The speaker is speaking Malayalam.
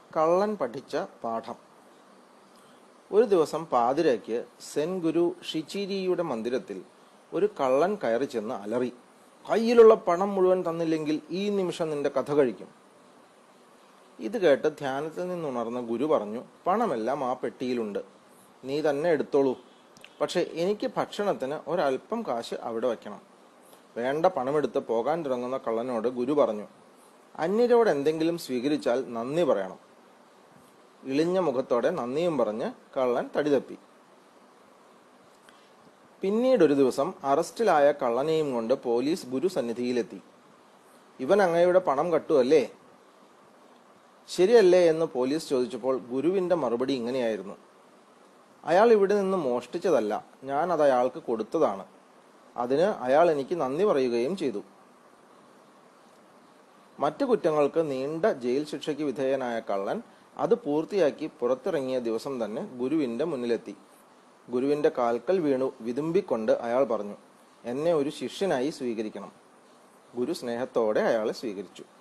കള്ളൻ പഠിച്ച പാഠം ഒരു ദിവസം പാതിരയ്ക്ക് സെൻ ഗുരു ഷിച്ചിരിയുടെ മന്ദിരത്തിൽ ഒരു കള്ളൻ കയറി ചെന്ന് അലറി കയ്യിലുള്ള പണം മുഴുവൻ തന്നില്ലെങ്കിൽ ഈ നിമിഷം നിന്റെ കഥ കഴിക്കും ഇത് കേട്ട് ധ്യാനത്തിൽ നിന്നുണർന്ന ഗുരു പറഞ്ഞു പണമെല്ലാം ആ പെട്ടിയിലുണ്ട് നീ തന്നെ എടുത്തോളൂ പക്ഷെ എനിക്ക് ഭക്ഷണത്തിന് ഒരല്പം കാശ് അവിടെ വയ്ക്കണം വേണ്ട പണമെടുത്ത് പോകാൻ തുടങ്ങുന്ന കള്ളനോട് ഗുരു പറഞ്ഞു അന്യരോട് എന്തെങ്കിലും സ്വീകരിച്ചാൽ നന്ദി പറയണം ഇളിഞ്ഞ മുഖത്തോടെ നന്ദിയും പറഞ്ഞ് കള്ളൻ തടിതപ്പി പിന്നീട് ഒരു ദിവസം അറസ്റ്റിലായ കള്ളനെയും കൊണ്ട് പോലീസ് ഗുരു സന്നിധിയിലെത്തി ഇവൻ അങ്ങയുടെ പണം കട്ടുമല്ലേ ശരിയല്ലേ എന്ന് പോലീസ് ചോദിച്ചപ്പോൾ ഗുരുവിന്റെ മറുപടി ഇങ്ങനെയായിരുന്നു അയാൾ ഇവിടെ നിന്ന് മോഷ്ടിച്ചതല്ല ഞാൻ അത് അയാൾക്ക് കൊടുത്തതാണ് അതിന് അയാൾ എനിക്ക് നന്ദി പറയുകയും ചെയ്തു മറ്റു കുറ്റങ്ങൾക്ക് നീണ്ട ജയിൽ ശിക്ഷയ്ക്ക് വിധേയനായ കള്ളൻ അത് പൂർത്തിയാക്കി പുറത്തിറങ്ങിയ ദിവസം തന്നെ ഗുരുവിന്റെ മുന്നിലെത്തി ഗുരുവിന്റെ കാൽക്കൽ വീണു വിതുമ്പിക്കൊണ്ട് അയാൾ പറഞ്ഞു എന്നെ ഒരു ശിഷ്യനായി സ്വീകരിക്കണം ഗുരു സ്നേഹത്തോടെ അയാളെ സ്വീകരിച്ചു